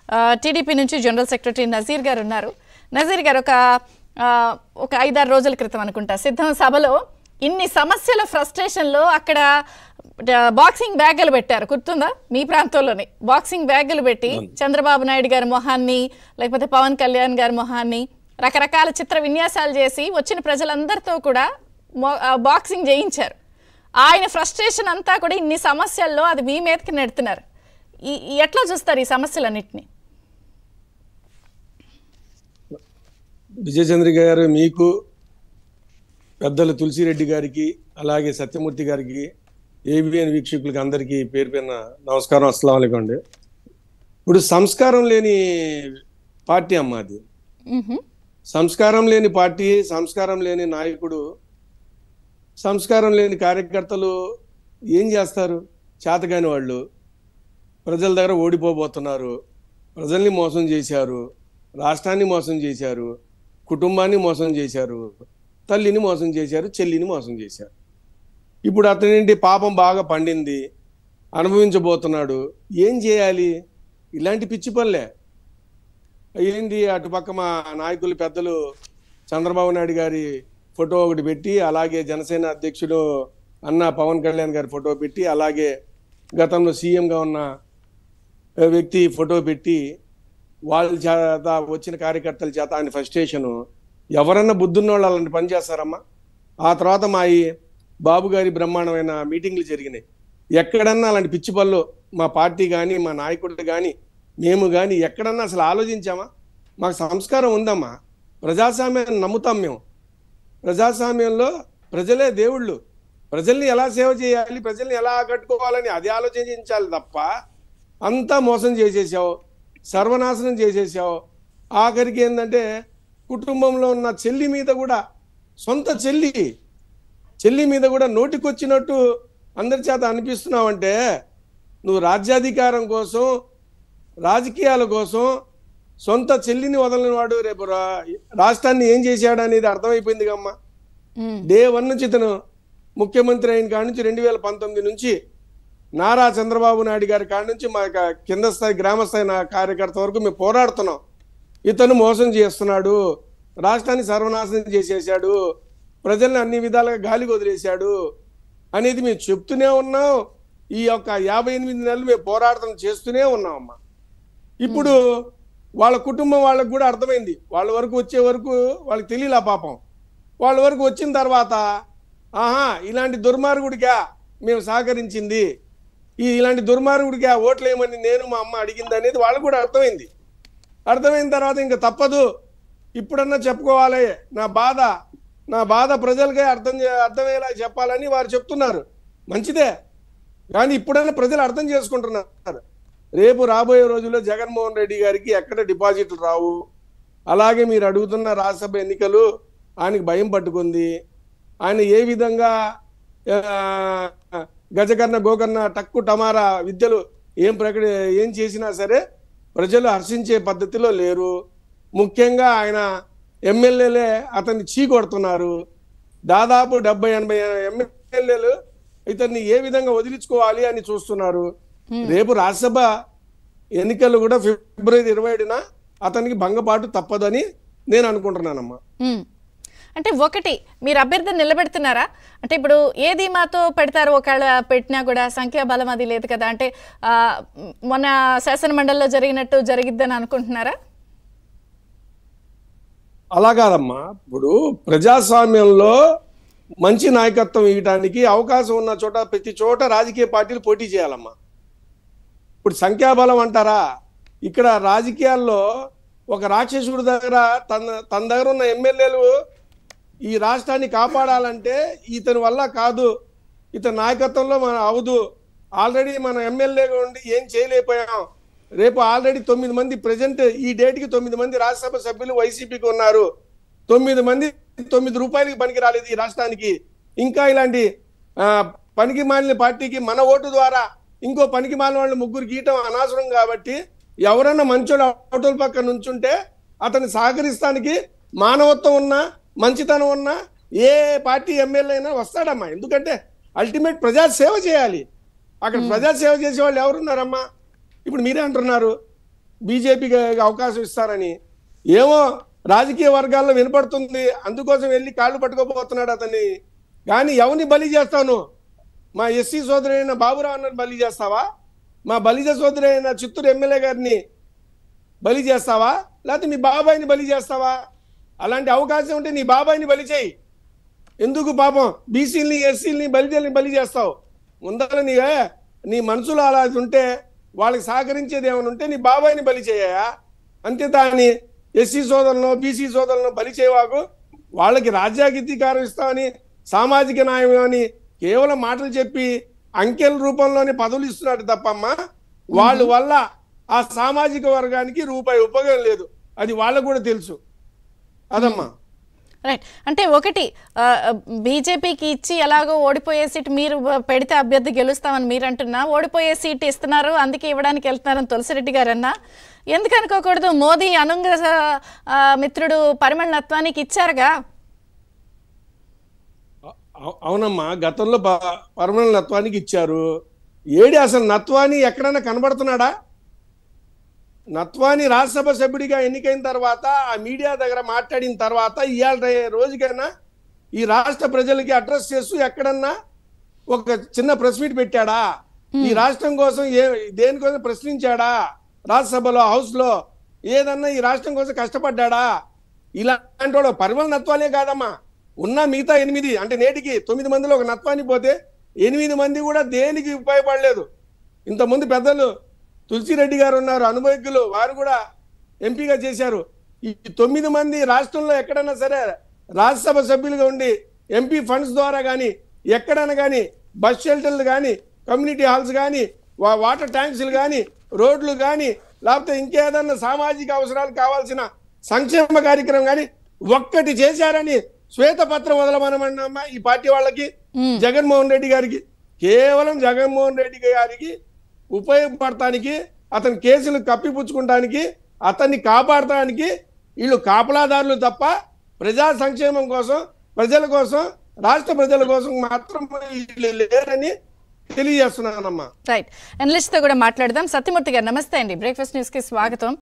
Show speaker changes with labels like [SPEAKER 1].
[SPEAKER 1] ఆ, టీడీపీ నుంచి general secretary Nazir గారు ఉన్నారు నజీర్ గారు ఒక ఆ, ఒక ఐదారు రోజుల క్రితం అనుకుంటా సిద్ధం సభలో ఇన్ని సమస్యల ఫ్రస్ట్రేషన్లో అక్కడ ఆ, బాక్సింగ్ బ్యాగులు పెట్టారు గుర్తుందా మీ ప్రాంతంలోనే బాక్సింగ్ బ్యాగులు పెట్టి చంద్రబాబు నాయుడు గారి మొహాన్ని లేకపోతే పవన్ కళ్యాణ్ గారి మొహాన్ని రకరకాల చిత్ర విన్యాసాలు చేసి వచ్చిన ప్రజలందరితో కూడా మో- ఆ, బాక్సింగ్ చేయించారు ఆయన ఫ్రస్ట్రేషన్ అంతా కూడా ఇన్ని సమస్యల్లో అది మీ మీదకి నెడుతున్నారు ఈ ఈ ఎట్లా చూస్తారు ఈ సమస్యలన్నింటినీ
[SPEAKER 2] విజయచంద్ర గారు మీకు పెద్దలు తులసిరెడ్డి గారికి అలాగే సత్యమూర్తి గారికి ఏబిఎన్ వీక్షకులకి అందరికీ పేరు పేరున నమస్కారం అస్సలం అయికం అండి ఇప్పుడు సంస్కారం లేని పార్టీ అమ్మ అది
[SPEAKER 1] మ్హూ.
[SPEAKER 2] సంస్కారం లేని పార్టీ సంస్కారం లేని నాయకుడు సంస్కారం లేని కార్యకర్తలు ఏం చేస్తారు చేతగాని వాళ్ళు ప్రజల దగ్గర ఓడిపోబోతున్నారు ప్రజల్ని మోసం చేశారు రాష్ట్రాన్ని మోసం చేశారు కుటుంబాన్ని మోసం చేశారు తల్లిని మోసం చేశారు చెల్లిని మోసం చేశారు ఇప్పుడు అతనింటి పాపం బాగా పండింది అనుభవించబోతున్నాడు ఏం చేయాలి ఇలాంటి పిచ్చి పనులే ఏంది అటుపక్క మా నాయకులు పెద్దలు చంద్రబాబు నాయుడు గారి ఫోటో ఒకటి పెట్టి అలాగే జనసేన అధ్యక్షుడు అన్న పవన్ కళ్యాణ్ గారి ఫోటో పెట్టి అలాగే గతంలో సీఎంగా ఉన్న వ్యక్తి ఫోటో పెట్టి వాళ్ళ చేత వచ్చిన కార్యకర్తల చేత ఆయన ఫ్రస్ట్రేషను ఎవరన్నా బుద్ధున్న వాళ్ళు అలాంటి పని చేస్తారమ్మా ఆ తర్వాత మా ఈ బాబు గారి బ్రహ్మాండమైన మీటింగ్లు జరిగినాయి ఎక్కడన్నా అలాంటి పిచ్చి పనులు మా పార్టీ కానీ మా నాయకుడు కానీ మేము కానీ ఎక్కడన్నా అసలు ఆలోచించామా మాకు సంస్కారం ఉందమ్మా ప్రజాస్వామ్యాన్ని నమ్ముతాం మేము ప్రజాస్వామ్యంలో ప్రజలే దేవుళ్ళు ప్రజల్ని ఎలా సేవ చేయాలి ప్రజల్ని ఎలా ఆకట్టుకోవాలని అది ఆలోచించాలి తప్ప అంతా మోసం చేసేసావు సర్వనాశనం చేసేసావు ఆఖరికి ఏంటంటే కుటుంబంలో ఉన్న చెల్లి మీద కూడా సొంత చెల్లి చెల్లి మీద కూడా నోటికొచ్చినట్టు అందరి చేత అనిపిస్తున్నావంటే నువ్వు రాజ్యాధికారం కోసం రాజకీయాల కోసం సొంత చెల్లిని వదలని వాడు రేపు రా- రాష్ట్రాన్ని ఏం చేశాడు అనేది అర్థమైపోయింది కమ్మా
[SPEAKER 1] మ్.
[SPEAKER 2] డే వన్ నుంచి ఇతను ముఖ్యమంత్రి అయిన కాడి నుంచి రెండు వేల పంతొమ్మిది నుంచి నారా చంద్రబాబు నాయుడు గారి కాడి నుంచి మా యొక్క కింద స్థాయి గ్రామ స్థాయి నా కార్యకర్త వరకు మేము పోరాడుతున్నాం ఇతను మోసం చేస్తున్నాడు రాష్ట్రాన్ని సర్వనాశనం చేసేసాడు ప్రజల్ని అన్ని విధాలుగా గాలికి వదిలేశాడు అనేది మేము చెప్తూనే ఉన్నాం ఈ యొక్క యాభై ఎనిమిది నెలలు మేము పోరాటం చేస్తూనే ఉన్నాం అమ్మా ఇప్పుడు వాళ్ళ కుటుంబం వాళ్ళకు కూడా అర్థమైంది వాళ్ళ వరకు వచ్చే వరకు వాళ్ళకి తెలియలే పాపం వాళ్ళ వరకు వచ్చిన తర్వాత ఆహా ఇలాంటి దుర్మార్గుడిగా మేము సహకరించింది ఈ ఇలాంటి దుర్మార్గుడిగా ఓట్లు వేయమని నేను మా అమ్మ అడిగింది అనేది వాళ్ళకు కూడా అర్థమైంది అర్థమైన తర్వాత ఇంకా తప్పదు ఇప్పుడన్నా చెప్పుకోవాలి నా బాధ నా బాధ ప్రజలకే అర్థం చే- అర్థమయ్యేలా చెప్పాలని వారు చెప్తున్నారు మంచిదే కానీ ఇప్పుడైనా ప్రజలు అర్థం చేసుకుంటున్నారు రేపు రాబోయే రోజుల్లో జగన్మోహన్ రెడ్డి గారికి ఎక్కడ డిపాజిట్లు రావు అలాగే మీరు అడుగుతున్న రాజ్యసభ ఎన్నికలు ఆయనకి భయం పట్టుకుంది ఆయన ఏ విధంగా ఆ, గజకర్ణ గోకర్ణ టక్కు టమారా విద్యలు ఏం ప్రకట ఏం చేసినా సరే ప్రజలు హర్షించే పద్ధతిలో లేరు ముఖ్యంగా ఆయన ఎమ్మెల్యేలే అతన్ని చీకొడుతున్నారు దాదాపు డెబ్బై ఎనభై ఎమ్మెల్యేలు ఇతన్ని ఏ విధంగా వదిలించుకోవాలి అని చూస్తున్నారు రేపు రాజ్యసభ ఎన్నికలు కూడా ఫిబ్రవరి ఇరవై ఏడున అతనికి భంగపాటు తప్పదని నేను అనుకుంటున్నానమ్మా
[SPEAKER 1] మ్మ్. అంటే ఒకటి మీరు అభ్యర్థిని నిలబెడుతున్నారా అంటే ఇప్పుడు ఏ ధీమాతో పెడతారు ఒకవేళ పెట్టినా కూడా సంఖ్యాబలం అది లేదు కదా అంటే ఆ, మొన్న శాసన మండలిలో జరిగినట్టు జరిగిద్దని అనుకుంటున్నారా
[SPEAKER 2] అలా కాదమ్మా ఇప్పుడు ప్రజాస్వామ్యంలో మంచి నాయకత్వం ఇవ్వడానికి అవకాశం ఉన్న చోట ప్రతి చోట రాజకీయ పార్టీలు పోటీ చేయాలమ్మా ఇప్పుడు సంఖ్యాబలం అంటారా ఇక్కడ రాజకీయాల్లో ఒక రాక్షసుడి దగ్గర తన తన దగ్గర ఉన్న ఎమ్మెల్యేలు ఈ రాష్ట్రాన్ని కాపాడాలంటే ఇతని వల్ల కాదు ఇతని నాయకత్వంలో మనం అవదు ఆల్రెడీ మన ఎమ్మెల్యేగా ఉండి ఏం చేయలేకపోయాం రేపు ఆల్రెడీ తొమ్మిది మంది ప్రజెంట్ ఈ డేట్కి తొమ్మిది మంది రాజ్యసభ సభ్యులు వైసీపీకి ఉన్నారు తొమ్మిది మంది తొమ్మిది రూపాయలకి పనికి రాలేదు ఈ రాష్ట్రానికి ఇంకా ఇలాంటి ఆ, పనికి మాలిన పార్టీకి మన ఓటు ద్వారా ఇంకో పనికి మాలిన వాళ్ళు ముగ్గురు గీయటం అనవసరం కాబట్టి ఎవరన్నా మంచోడు అవతల పక్క నుంచుంటే అతన్ని సహకరిస్తానికి మానవత్వం ఉన్నా మంచితనం ఉన్నా ఏ పార్టీ ఎమ్మెల్యే అయినా వస్తాడమ్మా ఎందుకంటే అల్టిమేట్ ప్రజా సేవ చేయాలి అక్కడ ప్రజా సేవ చేసే వాళ్ళు ఎవరున్నారమ్మా ఇప్పుడు మీరే అంటున్నారు బీజేపీకి అవకాశం ఇస్తారని ఏమో రాజకీయ వర్గాల్లో వినపడుతుంది అందుకోసం వెళ్ళి కాళ్ళు పట్టుకోపోతున్నాడు అతన్ని కానీ ఎవరిని బలి చేస్తాను మా ఎస్సీ సోదరి అయిన బాబురావు అన్నని బలి చేస్తావా మా బలిజ సోదరి అయిన చిత్తూరు ఎమ్మెల్యే గారిని బలి చేస్తావా లేకపోతే మీ బాబాయిని బలి చేస్తావా అలాంటి అవకాశం ఉంటే నీ బాబాయిని బలి చేయి ఎందుకు పాపం బీసీలని ఎస్సీలని బలిజల్ని బలి చేస్తావు ముందర నీ నీ మనసులో అలా ఉంటే వాళ్ళకి సహకరించేది ఏమైనా ఉంటే నీ బాబాయిని బలి చేయా అంతే దాని ఎస్సీ సోదరులను బీసీ సోదరులను బలి చేయవాకు వాళ్ళకి రాజ్యాధికారం ఇస్తామని సామాజిక న్యాయం అని కేవలం మాటలు చెప్పి అంకెల రూపంలోనే పదవులు ఇస్తున్నాడు తప్పమ్మా వాళ్ళ వల్ల ఆ సామాజిక వర్గానికి రూపాయి ఉపయోగం లేదు అది వాళ్ళకు కూడా తెలుసు అదమ్మా
[SPEAKER 1] రైట్ అంటే ఒకటి బీజేపీకి ఇచ్చి ఎలాగో ఓడిపోయే సీట్ మీరు పెడితే అభ్యర్థి గెలుస్తామని మీరు అంటున్నా ఓడిపోయే సీట్ ఇస్తున్నారు అందుకే ఇవ్వడానికి వెళ్తున్నారని తులసిరెడ్డి గారు అన్నా ఎందుకు అనుకోకూడదు మోదీ అనుంగ ఆ, మిత్రుడు పరిమళ నత్వానికి ఇచ్చారుగా
[SPEAKER 2] అవు- అవునమ్మా గతంలో ప- పరమణ నత్వానికి ఇచ్చారు ఏడి అసలు నత్వాని ఎక్కడైనా కనబడుతున్నాడా నత్వాని రాజ్యసభ సభ్యుడిగా ఎన్నికైన తర్వాత ఆ మీడియా దగ్గర మాట్లాడిన తర్వాత ఇవాళ రే- రోజుకైనా ఈ రాష్ట్ర ప్రజలకి అడ్రస్ చేస్తూ ఎక్కడన్నా ఒక చిన్న ప్రెస్ మీట్ పెట్టాడా ఈ రాష్ట్రం కోసం ఏ దేనికోసం ప్రశ్నించాడా రాజ్యసభలో హౌస్ లో ఏదన్నా ఈ రాష్ట్రం కోసం కష్టపడ్డాడా ఇలాంటి వాడు పరిమళ నత్వాలే కాదమ్మా ఉన్న మిగతా ఎనిమిది అంటే నేటికి తొమ్మిది మందిలో ఒక నత్వాన్ని పోతే ఎనిమిది మంది కూడా దేనికి ఉపయోగపడలేదు ఇంతకుముందు పెద్దలు తులసిరెడ్డి గారు ఉన్నారు అనుభవజ్ఞులు వారు కూడా ఎంపీగా చేశారు ఈ తొమ్మిది మంది రాష్ట్రంలో ఎక్కడైనా సరే రాజ్యసభ సభ్యులుగా ఉండి ఎంపీ ఫండ్స్ ద్వారా కానీ ఎక్కడైనా కానీ బస్ షెల్టర్లు కానీ కమ్యూనిటీ హాల్స్ కానీ వాటర్ ట్యాంక్స్లు కానీ రోడ్లు కానీ లేకపోతే ఇంకేదన్నా సామాజిక అవసరాలు కావాల్సిన సంక్షేమ కార్యక్రమం కానీ ఒక్కటి చేశారని శ్వేతపత్రం వదలమనమన్నమ్మా ఈ పార్టీ వాళ్ళకి జగన్మోహన్ రెడ్డి గారికి కేవలం జగన్మోహన్ రెడ్డి గారికి ఉపయోగపడటానికి అతని కేసులు కప్పిపుచ్చుకోవడానికి అతన్ని కాపాడటానికి వీళ్ళు కాపలాదారులు తప్ప ప్రజా సంక్షేమం కోసం ప్రజల కోసం రాష్ట్ర ప్రజల కోసం మాత్రం వీళ్ళు లేరని తెలియజేస్తున్నానమ్మా
[SPEAKER 1] రైట్ అనలిస్ట్ తో కూడా మాట్లాడదాం సత్యమూర్తి గారు నమస్తే అండి బ్రేక్ఫాస్ట్ న్యూస్ కి స్వాగతం